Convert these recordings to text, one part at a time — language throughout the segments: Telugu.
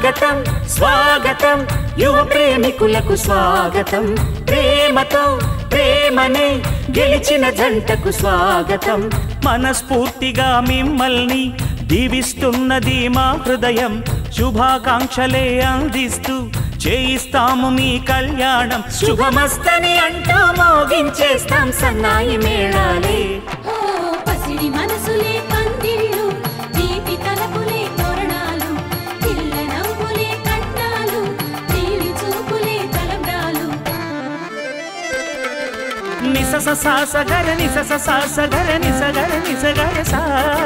స్వాగతం స్వాగతం యువ ప్రేమికులకు స్వాగతం ప్రేమతో ప్రేమనే గెలిచిన జంటకు స్వాగతం మనస్ఫూర్తిగా మిమ్మల్ని దీవిస్తున్నది మా హృదయం శుభాకాంక్షలే అందిస్తూ చేయిస్తాము మీ కళ్యాణం శుభమస్తని అంటూ మోగించేస్తాం సన్నాయి మేళాలే ఓ పసిడి మనసులే పందిళ్ళు తీపి తలపులే తోరణాలు పిల్ల నవ్వులే కట్నాలు తీవి చూపులే తలంబ్రాలు నిసస సాస గర నిసస సాస గర నిస గర నిస గర సా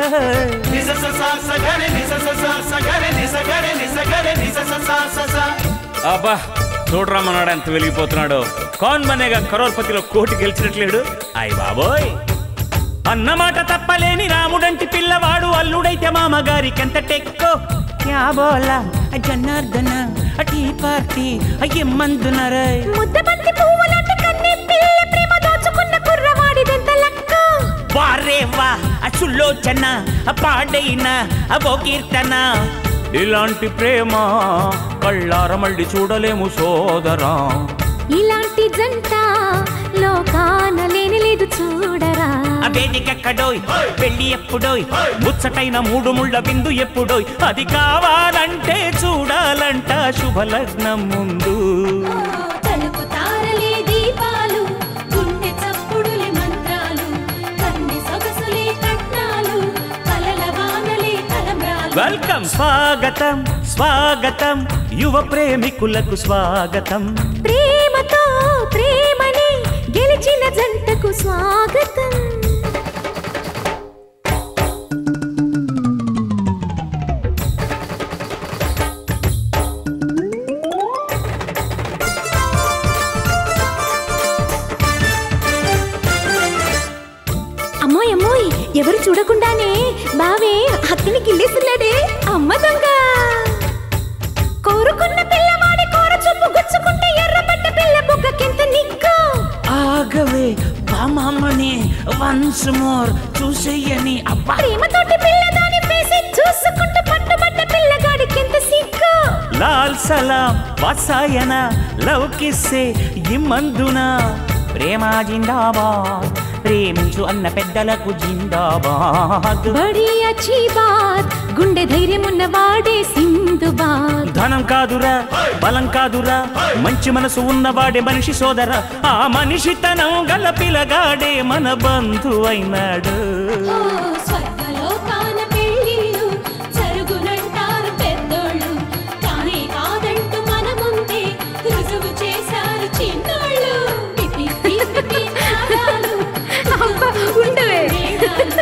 అబ్బా చూడరా మనవాడు ఎంత వెలిగిపోతున్నాడు కౌన్ బనేగా కరోర్పతిలో కోటి గెలిచినట్లేడు అయ్ బాబోయ్ అన్నమాట తప్పలేని రాముడంటి పిల్లవాడు అల్లుడైతే మామగారికెంత టెక్కో క్యా బోలా జనార్దన టీ పార్టీ అయ్యమ్మందునరే ముద్దబంతి పువ్వులాంటి కన్ని పిల్ల ప్రేమ దోచుకున్న కుర్రవాడిదెంత లక్క వారే వా అసులోచన పాడైన అవో కీర్తన ఇలాంటి ప్రేమ కళ్ళార మళ్ళీ చూడలేము సోదరా ఇలాంటి జంట లోకాన లేని లేదు చూడరా ఆ వేదికెక్కడోయ్ పెళ్లి ఎప్పుడోయ్ ముచ్చటైన మూడు ముళ్ళ బిందు ఎప్పుడోయ్ అది కావాలంటే చూడాలంట శుభలగ్నం ముందు తలుపు తారలే దీపాలు గుండె చప్పుడులే మంత్రాలు కన్నె సొగసులే కట్నాలు కలల వానలే తలంబ్రాలు వెల్కమ్ స్వాగతం స్వాగతం యువ ప్రేమికులకు స్వాగతం ప్రేమతో ప్రేమని గెలిచిన జంటకు స్వాగతం అమ్మోయ్ అమ్మోయ్ ఎవరు చూడకుండానే బావే అక్కని గిల్లేస్తున్నాడే అమ్మ దొంగ కోరుకున్న పిల్లవాడి కోర చూపు గుచ్చుకుంటే ఎర్రబడ్డ పిల్ల బుగ్గకెంత నిగ్గు ఆగవే బామమ్మని వన్స్ మోర్ చూసేయని అబ్బా ప్రేమతోటి పిల్లదాని పేసి చూసుకుంటూ పట్టుబడ్డ పిల్లగాడికెంత సిగ్గు లాల్ సలాం వాసాయన లవ్ కిస్సే ఇమ్మందున ప్రేమ జిందాబాద్ ప్రేమించు అన్న పెద్దలకు జిందాబాద్ బడి అచ్చి బాత్ గుండె ధైర్యం ఉన్న వాడే సింధుబాద్ ధనం కాదురా బలం కాదురా మంచి మనసు ఉన్నవాడే మనిషి సోదర ఆ మనిషితనం గల పిలగాడే మన బంధు అయినాడు ఓ స్వర్గలోకాన పెళ్ళిళ్ళు జరుగునంటారు పెద్దోళ్ళు కానీ కాదంటూ మన ముందే రుజువు చేశారు చిన్నోళ్ళు పిపి పిపి నాదాలు. మేఘాలు